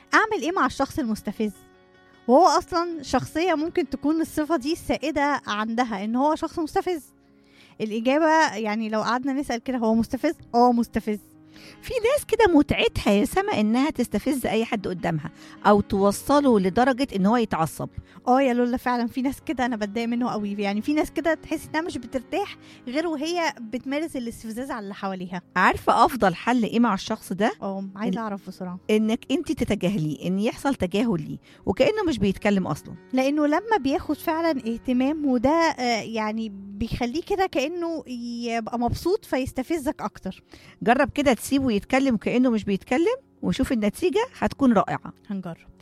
اعمل ايه مع الشخص المستفز وهو اصلا شخصيه ممكن تكون الصفه دي السائده عندها ان هو شخص مستفز الاجابه يعني لو قعدنا نسال كده هو مستفز اه مستفز في ناس كده متعتها يا سما انها تستفز اي حد قدامها او توصله لدرجه ان هو يتعصب اه يا لولا فعلا في ناس كده انا بتضايق منه قوي يعني في ناس كده تحس انها مش بترتاح غير وهي بتمارس الاستفزاز على اللي حواليها عارفه افضل حل ايه مع الشخص ده اه ال- عايزه اعرف بسرعه انك انت تتجاهليه ان يحصل تجاهل ليه وكانه مش بيتكلم اصلا لانه لما بياخد فعلا اهتمام وده آه، يعني بيخليه كده كانه يبقى مبسوط فيستفزك اكتر جرب كده تسيبه يتكلم كانه مش بيتكلم وشوف النتيجه هتكون رائعه هنجرب